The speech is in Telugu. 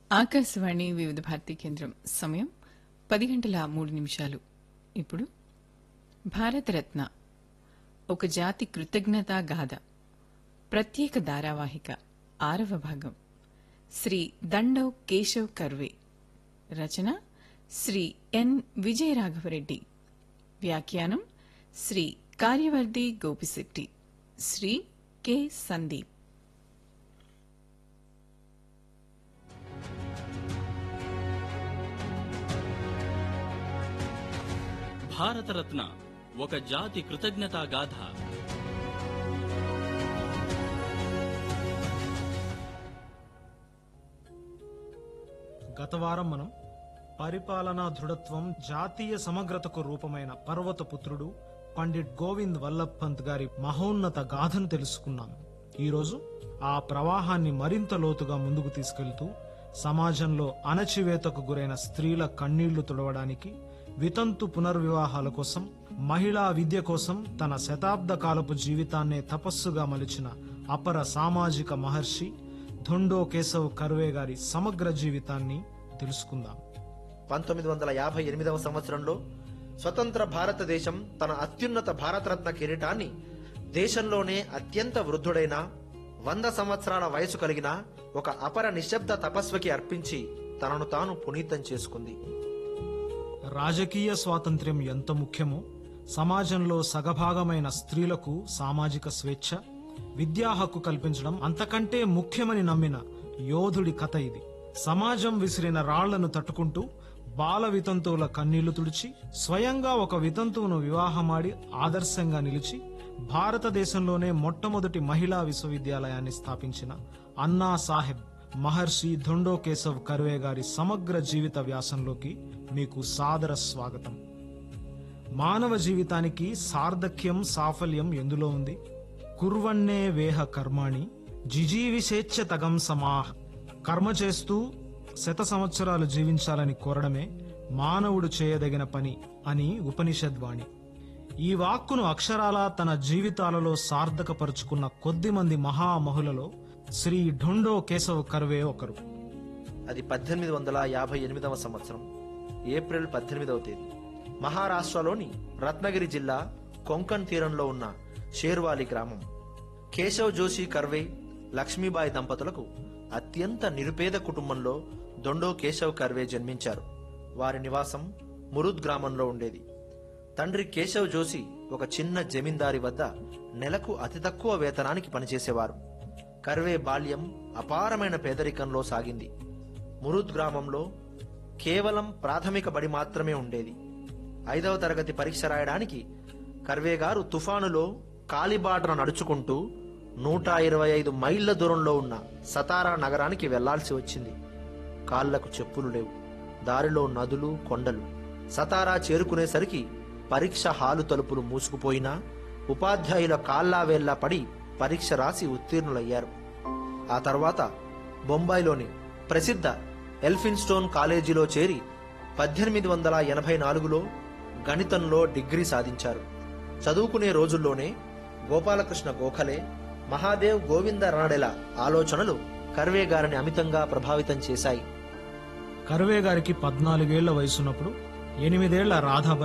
ఆకాశవాణి వివిధ భారతి కేంద్రం సమయం పది గంటల మూడు నిమిషాలు ఇప్పుడు భారతరత్న ఒక జాతి కృతజ్ఞతా గాథ ప్రత్యేక ధారావాహిక ఆరవ భాగం శ్రీ దండవ్ కేశవ్ కర్వే రచన శ్రీ ఎన్ విజయరాఘవరెడ్డి వ్యాఖ్యానం శ్రీ కార్యవర్ది గోపిశెట్టి శ్రీ కె సందీప్ భారతరత్న ఒక జాతి కృతజ్ఞతా గాథ గత వారం మనం పరిపాలనా దృఢత్వం జాతీయ సమగ్రతకు రూపమైన పర్వత పుత్రుడు పండిట్ గోవింద్ వల్లభ్ పంత్ గారి మహోన్నత గాథను తెలుసుకున్నాం ఈరోజు ఆ ప్రవాహాన్ని మరింత లోతుగా ముందుకు తీసుకెళ్తూ సమాజంలో అణచివేతకు గురైన స్త్రీల కన్నీళ్లు తుడవడానికి వితంతు పునర్వివాహాల కోసం మహిళా విద్య కోసం తన శతాబ్ద కాలపు జీవితాన్నే తపస్సుగా మలిచిన అపర సామాజిక మహర్షి ధొండో కేశవ్ కర్వే గారి సమగ్ర జీవితాన్ని తెలుసుకుందాం పంతొమ్మిది వందల యాభై ఎనిమిదవ సంవత్సరంలో స్వతంత్ర భారతదేశం తన అత్యున్నత భారతరత్న కిరీటాన్ని దేశంలోనే అత్యంత వృద్ధుడైన వంద సంవత్సరాల వయసు కలిగిన ఒక అపర నిశ్శబ్ద తపస్వికి అర్పించి తనను తాను పునీతం చేసుకుంది రాజకీయ స్వాతంత్ర్యం ఎంత ముఖ్యమో సమాజంలో సగభాగమైన స్త్రీలకు సామాజిక స్వేచ్ఛ విద్యా హక్కు కల్పించడం అంతకంటే ముఖ్యమని నమ్మిన యోధుడి కథ ఇది సమాజం విసిరిన రాళ్లను తట్టుకుంటూ బాల వితంతువుల కన్నీళ్లు తుడిచి స్వయంగా ఒక వితంతువును వివాహమాడి ఆదర్శంగా నిలిచి భారతదేశంలోనే మొట్టమొదటి మహిళా విశ్వవిద్యాలయాన్ని స్థాపించిన అన్నా సాహెబ్ మహర్షి ధొండో కేశవ్ కర్వే గారి సమగ్ర జీవిత వ్యాసంలోకి మీకు సాదర స్వాగతం మానవ జీవితానికి సార్థక్యం సాఫల్యం ఎందులో ఉంది కుర్వన్నే వేహ కర్మాణి జిజీవిషేచ్ఛ తగం సమాహ్ కర్మ చేస్తూ శత సంవత్సరాలు జీవించాలని కోరడమే మానవుడు చేయదగిన పని అని ఉపనిషద్వాణి ఈ వాక్కును అక్షరాలా తన జీవితాలలో సార్థకపరుచుకున్న కొద్ది మంది మహామహులలో శ్రీ ఢొండో కేశవ్ కర్వే ఒకరు అది పద్దెనిమిది వందల యాభై ఎనిమిదవ సంవత్సరం ఏప్రిల్ పద్దెనిమిదవ తేదీ మహారాష్ట్రలోని రత్నగిరి జిల్లా కొంకణ్ తీరంలో ఉన్న షేర్వాలి గ్రామం కేశవ్ జోషి కర్వే లక్ష్మీబాయి దంపతులకు అత్యంత నిరుపేద కుటుంబంలో దొండో కేశవ్ కర్వే జన్మించారు వారి నివాసం మురుద్ గ్రామంలో ఉండేది తండ్రి కేశవ్ జోషి ఒక చిన్న జమీందారి వద్ద నెలకు అతి తక్కువ వేతనానికి పనిచేసేవారు కర్వే బాల్యం అపారమైన పేదరికంలో సాగింది మురుద్ గ్రామంలో కేవలం ప్రాథమిక బడి మాత్రమే ఉండేది ఐదవ తరగతి పరీక్ష రాయడానికి కర్వే గారు తుఫానులో కాలిబాటన నడుచుకుంటూ నూట ఇరవై ఐదు మైళ్ళ దూరంలో ఉన్న సతారా నగరానికి వెళ్లాల్సి వచ్చింది కాళ్లకు చెప్పులు లేవు దారిలో నదులు కొండలు సతారా చేరుకునేసరికి పరీక్ష హాలు తలుపులు మూసుకుపోయినా ఉపాధ్యాయుల కాళ్ళా వేళ్లా పడి పరీక్ష రాసి ఉత్తీర్ణులయ్యారు ఆ తర్వాత బొంబాయిలోని ప్రసిద్ధ ఎల్ఫిన్స్టోన్ కాలేజీలో చేరి పద్దెనిమిది వందల ఎనభై నాలుగులో గణితంలో డిగ్రీ సాధించారు చదువుకునే రోజుల్లోనే గోపాలకృష్ణ గోఖలే మహాదేవ్ గోవింద రాణెల ఆలోచనలు కర్వే గారిని అమితంగా ప్రభావితం చేశాయి కర్వే గారికి పద్నాలుగేళ్ల వయసున్నప్పుడు ఎనిమిదేళ్ల రాధాబాయి